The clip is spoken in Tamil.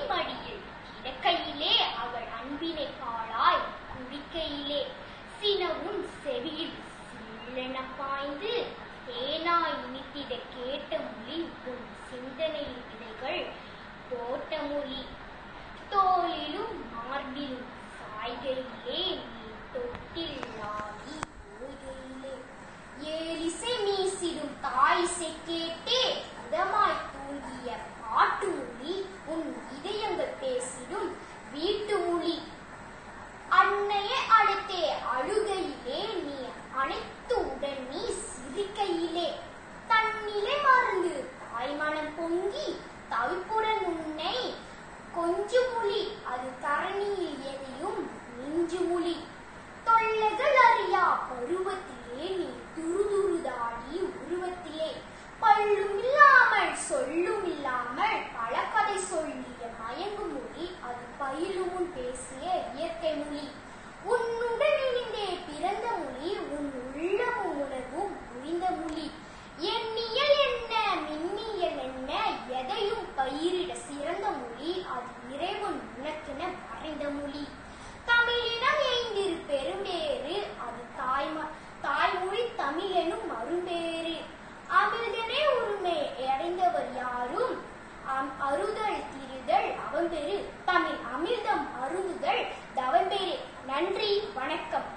மடியில் கிடக்கையிலே அவள் அன்பினை பாழாய் குடிக்கையிலே சினவும் செவியில் சில்லென பாய்ந்து தேனாய் இனித்திட கேட்ட மொழி உன் சிந்தனையில் விதைகள் போட்ட மொழி தோளிலும் மார்பிலும் சாய்கையிலே நீ தொட்டில்லாகி ஓய்கையிலே ஏலிசை மீசிடும் தாயிசை கேட்டே இதமாய் தூங்கிய பாட்டு மொழி உன் இதயங்கள் பேசிடும் வீட்டு மொழி அன்னையே அடுத்தே அழுகையிலே நீ அனைத்து உடன் நீ சிரிக்கையிலே தன்னிலே மறந்து தாய்மனம் பொங்கி தவிப்புடன் உன்னை கொஞ்சு மொழி அது தரணியில் எதையும் நெஞ்சு மொழி தொல்லைகள் அறியா பருவத்திலே நீ துருதுருதாடி உருவத்திலே பல்லும் இல்லாமல் சொல்லும் இல்லாமல் பல கதை சொல்லிய மயங்கும் மொழி அது பயிலும் முன் பேசிய இயற்கை மொழி உன்னுடன் இணைந்தே பிறந்த மொழி உன் உள்ளமும் உணர்வும் புரிந்த மொழி எண்ணியல் என்ன மின்னியல் என்ன எதையும் பயிரிட சிறந்த மொழி அது இறைவன் உனக்கென மறைந்த மொழி தமிழினம் எய்திரு பெரும்பேறு அது தாய்ம தாய்மொழி தமிழெனும் அரும்பேறு அமிர்தனே உரிமை அடைந்தவர் யாரும் அம் அறுதல் திரிதல் அவம்பெரு தமிழ் அமிர்தம் அருந்துதல் தவம்பேறு நன்றி வணக்கம்